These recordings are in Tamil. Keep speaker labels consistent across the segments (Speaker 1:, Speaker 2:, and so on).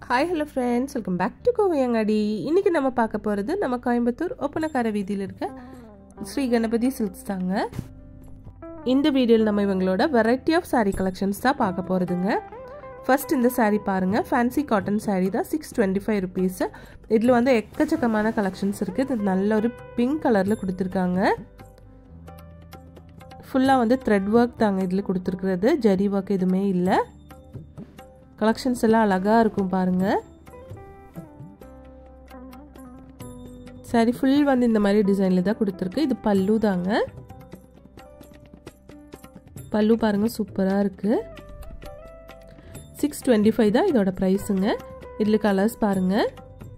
Speaker 1: hi hello friends welcome back to Kovaiyangadi இன்றைக்கி நம்ம பார்க்க போகிறது நம்ம கோயம்புத்தூர் ஒப்பனக்கார வீதியில் இருக்க ஸ்ரீ கணபதி சில்க்ஸ் தாங்க இந்த வீடியோவில் நம்ம இவங்களோட வெரைட்டி ஆஃப் saree கலெக்ஷன்ஸ் தான் பார்க்க போகிறதுங்க ஃபர்ஸ்ட் இந்த saree பாருங்கள் ஃபேன்சி காட்டன் saree தான் சிக்ஸ் டுவெண்ட்டி ஃபைவ் ருபீஸு இதில் வந்து எக்கச்சக்கமான கலெக்ஷன்ஸ் இருக்குது இது நல்ல ஒரு பிங்க் கலரில் கொடுத்துருக்காங்க ஃபுல்லாக வந்து த்ரெட் ஒர்க் தாங்க இதில் கொடுத்துருக்குறது ஜரி ஒர்க் எதுவுமே இல்லை கலெக்ஷன்ஸ் எல்லாம் அழகாக இருக்கும் பாருங்கள் சரி ஃபுல் வந்து இந்த மாதிரி டிசைனில் தான் கொடுத்துருக்கு இது பல்லு தாங்க பல்லு பாருங்கள் சூப்பராக இருக்குது சிக்ஸ் டுவெண்ட்டி ஃபைவ் தான் இதோட ப்ரைஸுங்க இதில் கலர்ஸ் பாருங்கள்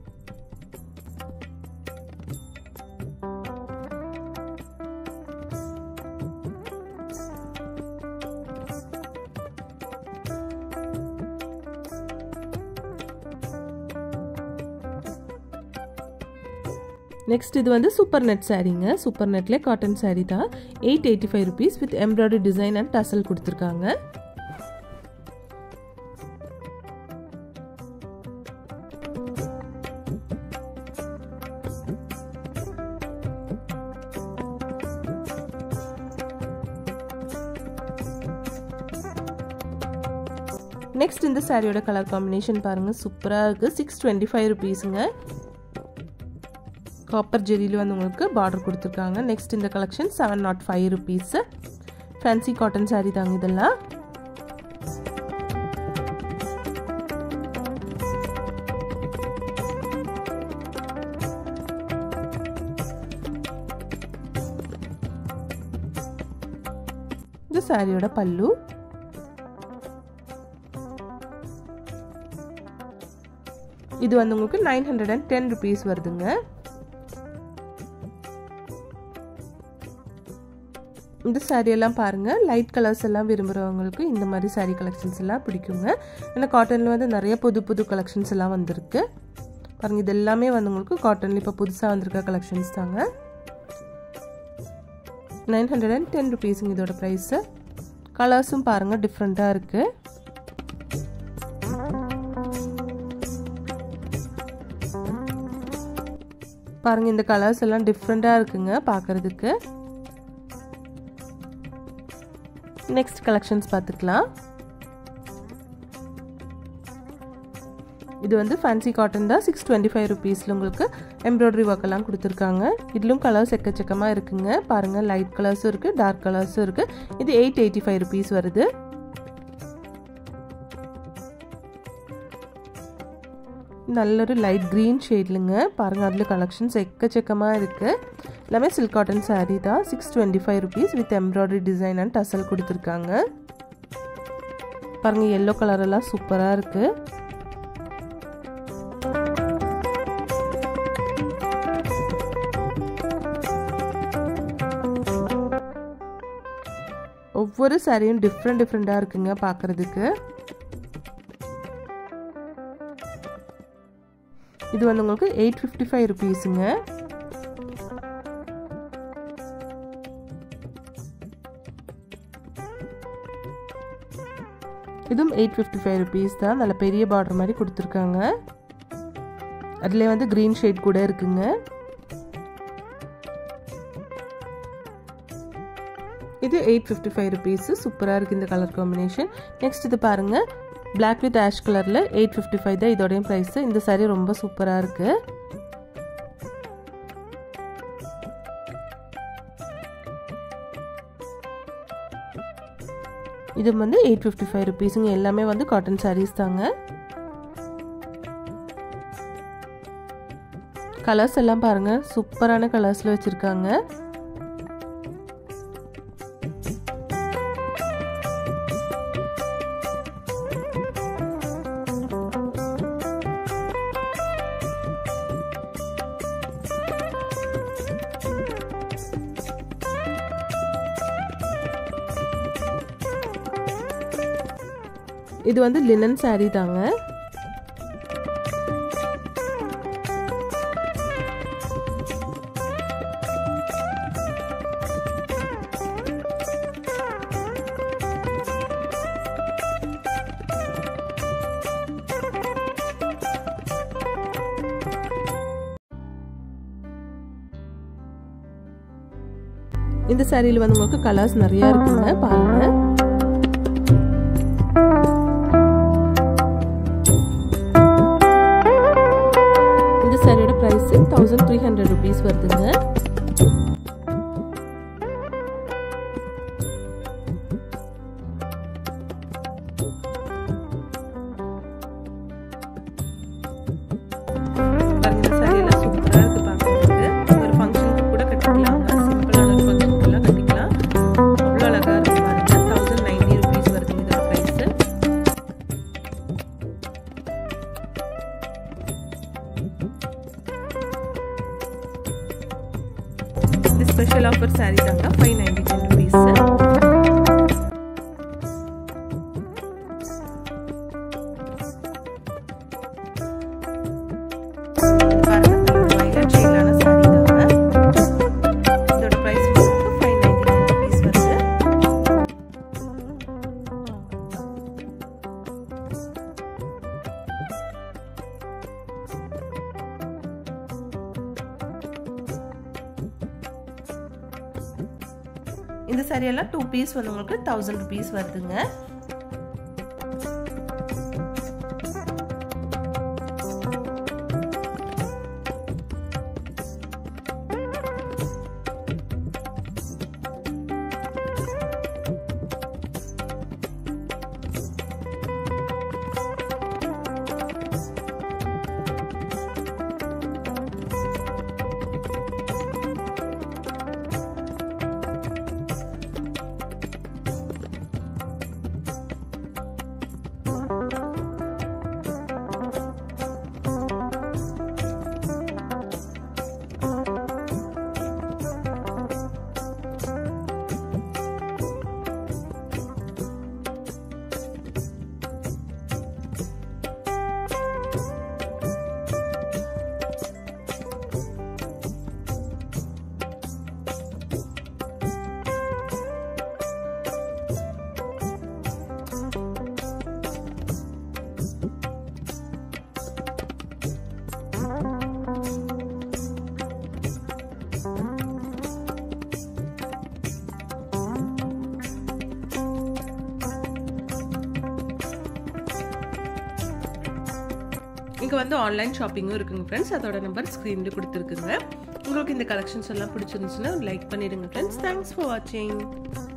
Speaker 1: நெக்ஸ்ட் இது வந்து சூப்பர் நெட் சாரீங்க சூப்பர் நெட்லேயே காட்டன் சாரீ தான் eight eighty five rupees with embroidery design and tassel கொடுத்துருக்காங்க நெக்ஸ்ட் இந்த சாரியோட கலர் காம்பினேஷன் பாருங்கள் சூப்பராக இருக்குது சிக்ஸ் டுவெண்ட்டி ஃபைவ் ருபீஸுங்க காப்பர் ஜெரியில் வந்து உங்களுக்கு பார்டர் கொடுத்துருக்காங்க நெக்ஸ்ட் இந்த collection seven nought five rupees fancy cotton sari தாங்க இதெல்லாம் இந்த சாரியோட பல்லு இது வந்து உங்களுக்கு nine hundred and ten rupees வருதுங்க இந்த சாரியெல்லாம் பாருங்கள் லைட் கலர்ஸ் எல்லாம் விரும்புகிறவங்களுக்கு இந்த மாதிரி சாரீ கலெக்ஷன்ஸ் எல்லாம் பிடிக்குங்க ஏன்னா காட்டனில் வந்து நிறைய புது புது கலெக்ஷன்ஸ் எல்லாம் வந்திருக்கு பாருங்கள் இது எல்லாமே வந்து உங்களுக்கு காட்டனில் இப்போ புதுசாக வந்திருக்க கலெக்ஷன்ஸ் தாங்க நைன் ஹண்ட்ரட் அண்ட் டென் ருபீஸுங்க இதோட ப்ரைஸு கலர்ஸும் பாருங்கள் டிஃப்ரெண்ட்டாக இருக்குது பாருங்கள் இந்த கலர்ஸ் எல்லாம் டிஃப்ரெண்ட்டாக இருக்குங்க பார்க்குறதுக்கு நெக்ஸ்ட் கலெக்ஷன்ஸ் பார்த்துக்கலாம் இது வந்து ஃபேன்சி காட்டன் தான் சிக்ஸ் டுவெண்ட்டி ஃபைவ் ருபீஸில் உங்களுக்கு எம்ப்ராய்டரி ஒர்க்கெல்லாம் கொடுத்துருக்காங்க இதிலும் கலர்ஸ் எக்கச்சக்கமாக இருக்குங்க பாருங்கள் லைட் கலர்ஸும் இருக்குது டார்க் கலர்ஸும் இருக்குது இது எயிட் எயிட்டி ஃபைவ் ருபீஸ் வருது நல்லொரு லைட் க்ரீன் ஷேட்லுங்க பாருங்கள் அதில் கலெக்ஷன்ஸ் எக்கச்சக்கமாக இருக்குது எல்லாமே சில்க் காட்டன் சாரீ தான் six twenty five rupees with embroidery design and tassel கொடுத்துருக்காங்க பாருங்கள் எல்லோ கலர் எல்லாம் சூப்பராக இருக்குது ஒவ்வொரு சாரியும் டிஃப்ரெண்ட் டிஃப்ரெண்ட்டாக இருக்குங்க பார்க்குறதுக்கு இது வந்து உங்களுக்கு எயிட் ஃபிஃப்டி ஃபைவ் ருபீஸுங்க இதுவும் எயிட் ஃபிஃப்டி ஃபைவ் ருபீஸ் தான் நல்ல பெரிய பார்டர் மாதிரி கொடுத்துருக்காங்க அதில் வந்து க்ரீன் ஷேட் கூட இருக்குங்க இது எயிட் ஃபிஃப்டி ஃபைவ் ருபீஸு சூப்பராக இருக்குது இந்த கலர் காம்பினேஷன் நெக்ஸ்ட் இது பாருங்கள் பிளாக் வித் ஆஷ் கலரில் எயிட் ஃபிஃப்டி ஃபைவ் தான் இதோடைய ப்ரைஸு இந்த சாரீ ரொம்ப சூப்பராக இருக்குது இது வந்து எயிட் ஃபிஃப்டி ஃபைவ் ருபீஸுங்க எல்லாமே வந்து காட்டன் சாரீஸ் தாங்க கலர்ஸ் எல்லாம் பாருங்கள் சூப்பரான கலர்ஸில் வச்சுருக்காங்க இது வந்து லினன் சாரீ தாங்க இந்த சாரியில் வந்து உங்களுக்கு கலர்ஸ் நிறையா இருக்குங்க பாருங்க இந்த சாரியோட price thousand three hundred rupees வருதுங்க பாருங்க இந்த சாரியெல்லாம் சூப்பராக இருக்குது பார்க்குறதுக்கு ஒரு ஃபங்க்ஷனுக்கு கூட கட்டிக்கலாங்க சிம்பிளான ஒரு ஃபங்க்ஷனுக்குலாம் கட்டிக்கலாம் அவ்வளோ அழகாக இருக்குது பாருங்க தௌசண்ட் நைன்டி ருபீஸ் வருது இதோட ப்ரைஸு இது ஸ்பெஷல் ஆஃபர் சாரீ தாங்க ஃபைவ் நைன்டி டென் ருபீஸு இந்த சாரியெல்லாம் டூ பீஸ் வந்து உங்களுக்கு தௌசண்ட் ருபீஸ் வருதுங்க இங்கே வந்து ஆன்லைன் ஷாப்பிங்கும் இருக்குங்க ஃப்ரெண்ட்ஸ் அதோட நம்பர் ஸ்க்ரீனில் கொடுத்துருக்குங்க உங்களுக்கு இந்த கலெக்ஷன்ஸ் எல்லாம் பிடிச்சிருந்துச்சுன்னா லைக் பண்ணிடுங்க ஃப்ரெண்ட்ஸ் தேங்க்ஸ் ஃபார் வாட்சிங்